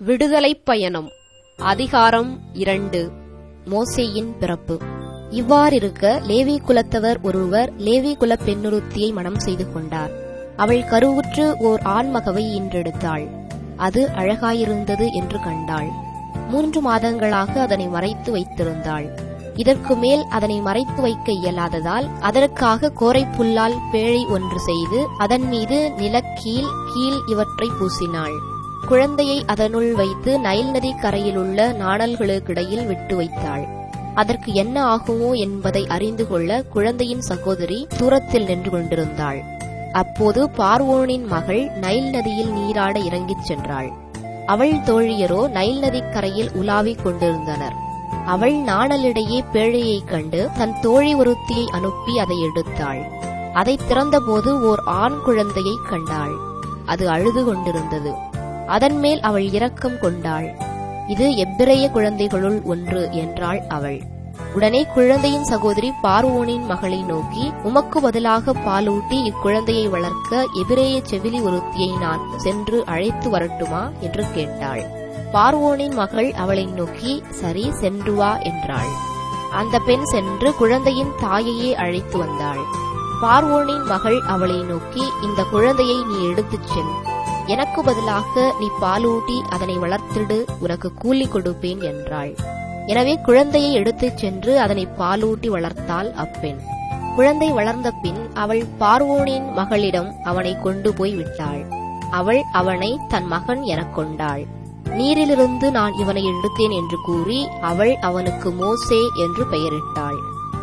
விடுதலைப் பயணம் அதிகாரம் இரண்டு மோசேயின் பிறப்பு இவ்வாறிருக்க லேவி குலத்தவர் ஒருவர் லேவி குலப் பெண்ணுருத்தியை மணம் செய்து கொண்டார் அவள் கருவுற்று ஓர் ஆண்மகவை ஈன்றெடுத்தாள் அது அழகாயிருந்தது என்று கண்டாள் மூன்று மாதங்களாக அதனை மறைத்து வைத்திருந்தாள் இதற்கு மேல் அதனை மறைத்து வைக்க இயலாததால் அதற்காக கோரைப் புல்லால் பேழை ஒன்று செய்து அதன் மீது நிலக்கீல் கீழ் இவற்றை பூசினாள் குழந்தையை அதனுள் வைத்து நைல் நதி கரையிலுள்ள நாணல்களுக்கிடையில் விட்டு வைத்தாள் அதற்கு என்ன ஆகுமோ என்பதை அறிந்து கொள்ள குழந்தையின் சகோதரி தூரத்தில் நின்று கொண்டிருந்தாள் அப்போது பார்வோனின் மகள் நைல் நதியில் நீராட இறங்கிச் சென்றாள் அவள் தோழியரோ நைல் நதிக் கரையில் உலாவிக் கொண்டிருந்தனர் அவள் நாணலிடையே பேழையைக் கண்டு தன் தோழி ஒருத்தியை அனுப்பி அதை எடுத்தாள் அதை திறந்தபோது ஓர் ஆண் குழந்தையைக் கண்டாள் அது அழுது கொண்டிருந்தது அதன் மேல் அவள் இரக்கம் கொண்டாள் இது எப்பிரைய குழந்தைகளுள் ஒன்று என்றாள் அவள் உடனே குழந்தையின் சகோதரி பார்வோனின் மகளை நோக்கி உமக்கு பதிலாக பாலூட்டி இக்குழந்தையை வளர்க்க எபிரேய செவிலி ஒருத்தியை நான் சென்று அழைத்து வரட்டுமா என்று கேட்டாள் பார்வோனின் மகள் அவளை நோக்கி சரி சென்று வா என்றாள் அந்த பெண் சென்று குழந்தையின் தாயையே அழைத்து வந்தாள் பார்வோனின் மகள் அவளை நோக்கி இந்த குழந்தையை நீ எடுத்துச் செல் எனக்கு பதிலாக நீ பாலூட்டி அதனை வளர்த்திடு உனக்கு கூலி கொடுப்பேன் என்றாள் எனவே குழந்தையை எடுத்துச் சென்று அதனை பாலூட்டி வளர்த்தாள் அப்பெண் குழந்தை வளர்ந்த பின் அவள் பார்வோனின் மகளிடம் அவனை கொண்டு போய் விட்டாள் அவள் அவனை தன் மகன் எனக் கொண்டாள் நீரிலிருந்து நான் இவனை எடுத்தேன் என்று கூறி அவள் அவனுக்கு மோசே என்று பெயரிட்டாள்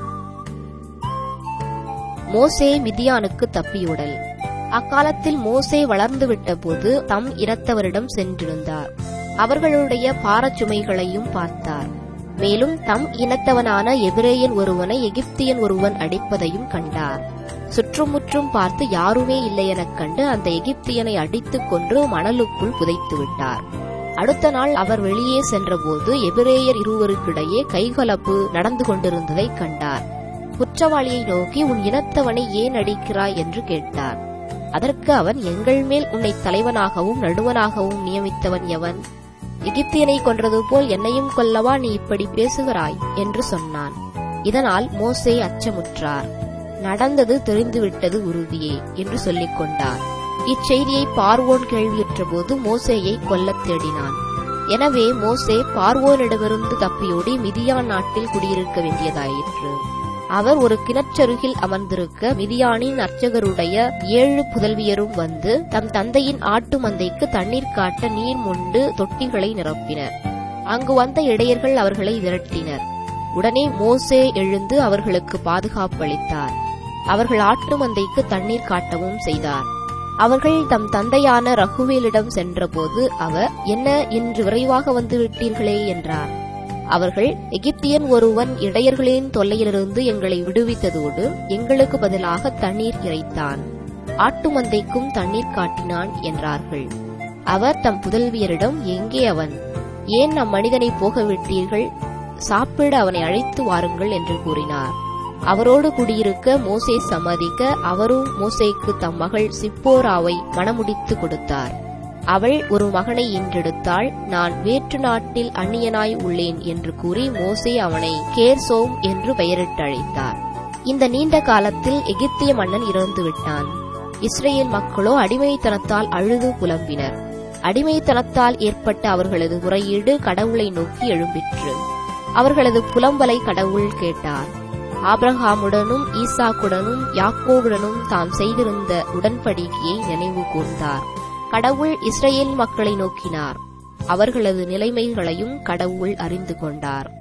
மோசே மிதியானுக்கு தப்பியுடல் அக்காலத்தில் மோசே வளர்ந்துவிட்ட போது தம் இனத்தவரிடம் சென்றிருந்தார் அவர்களுடைய பாரச்சுமைகளையும் பார்த்தார் மேலும் தம் இனத்தவனான எபிரேயன் ஒருவனை எகிப்தியன் ஒருவன் அடிப்பதையும் கண்டார் சுற்றுமுற்றும் பார்த்து யாருமே இல்லை எனக் கண்டு அந்த எகிப்தியனை அடித்துக் கொன்று மணலுக்குள் புதைத்து விட்டார் அடுத்த நாள் அவர் வெளியே சென்றபோது எபிரேயர் இருவருக்கிடையே கைகலப்பு நடந்து கொண்டிருந்ததைக் கண்டார் குற்றவாளியை நோக்கி உன் இனத்தவனை ஏன் அடிக்கிறாய் என்று கேட்டார் அதற்கு அவன் எங்கள் மேல் உன்னை தலைவனாகவும் நடுவனாகவும் நியமித்தவன் எவன் எகிப்தியனை கொன்றது போல் என்னையும் கொல்லவா நீ இப்படி பேசுகிறாய் என்று சொன்னான் இதனால் மோசே அச்சமுற்றார் நடந்தது தெரிந்துவிட்டது உறுதியே என்று சொல்லிக் கொண்டார் இச்செய்தியை பார்வோன் கேள்வியுற்ற போது மோசேயை கொல்லத் தேடினான் எனவே மோசே பார்வோனிடமிருந்து தப்பியோடி மிதியான் நாட்டில் குடியிருக்க வேண்டியதாயிற்று அவர் ஒரு கிணற்றருகில் அமர்ந்திருக்க மிதியானின் அர்ச்சகருடைய ஏழு புதல்வியரும் வந்து தம் தந்தையின் ஆட்டு மந்தைக்கு தண்ணீர் காட்ட நீர் மொண்டு தொட்டிகளை நிரப்பினர் அங்கு வந்த இடையர்கள் அவர்களை விரட்டினர் உடனே மோசே எழுந்து அவர்களுக்கு பாதுகாப்பு அளித்தார் அவர்கள் ஆட்டு மந்தைக்கு தண்ணீர் காட்டவும் செய்தார் அவர்கள் தம் தந்தையான ரகுவேலிடம் சென்றபோது அவர் என்ன இன்று விரைவாக வந்து விட்டீர்களே என்றார் அவர்கள் எகிப்தியன் ஒருவன் இடையர்களின் தொல்லையிலிருந்து எங்களை விடுவித்ததோடு எங்களுக்கு பதிலாக தண்ணீர் இறைத்தான் ஆட்டு மந்தைக்கும் தண்ணீர் காட்டினான் என்றார்கள் அவர் தம் புதல்வியரிடம் எங்கே அவன் ஏன் நம் மனிதனை போக விட்டீர்கள் சாப்பிட அவனை அழைத்து வாருங்கள் என்று கூறினார் அவரோடு குடியிருக்க மோசே சம்மதிக்க அவரும் மோசேக்கு தம் மகள் சிப்போராவை மணமுடித்து கொடுத்தார் அவள் ஒரு மகனை ஈன்றெடுத்தாள் நான் வேற்று நாட்டில் அந்நியனாய் உள்ளேன் என்று கூறி மோசே அவனை கேர்சோம் என்று பெயரிட்டு அழைத்தார் இந்த நீண்ட காலத்தில் எகிப்திய மன்னன் இறந்து விட்டான் இஸ்ரேல் மக்களோ அடிமைத்தனத்தால் அழுது புலம்பினர் அடிமைத்தனத்தால் ஏற்பட்ட அவர்களது முறையீடு கடவுளை நோக்கி எழும்பிற்று அவர்களது புலம்பலை கடவுள் கேட்டார் ஆப்ரஹாமுடனும் ஈசாக்குடனும் யாக்கோவுடனும் தாம் செய்திருந்த உடன்படிக்கையை நினைவு கூர்ந்தார் கடவுள் இஸ்ரேல் மக்களை நோக்கினார் அவர்களது நிலைமைகளையும் கடவுள் அறிந்து கொண்டார்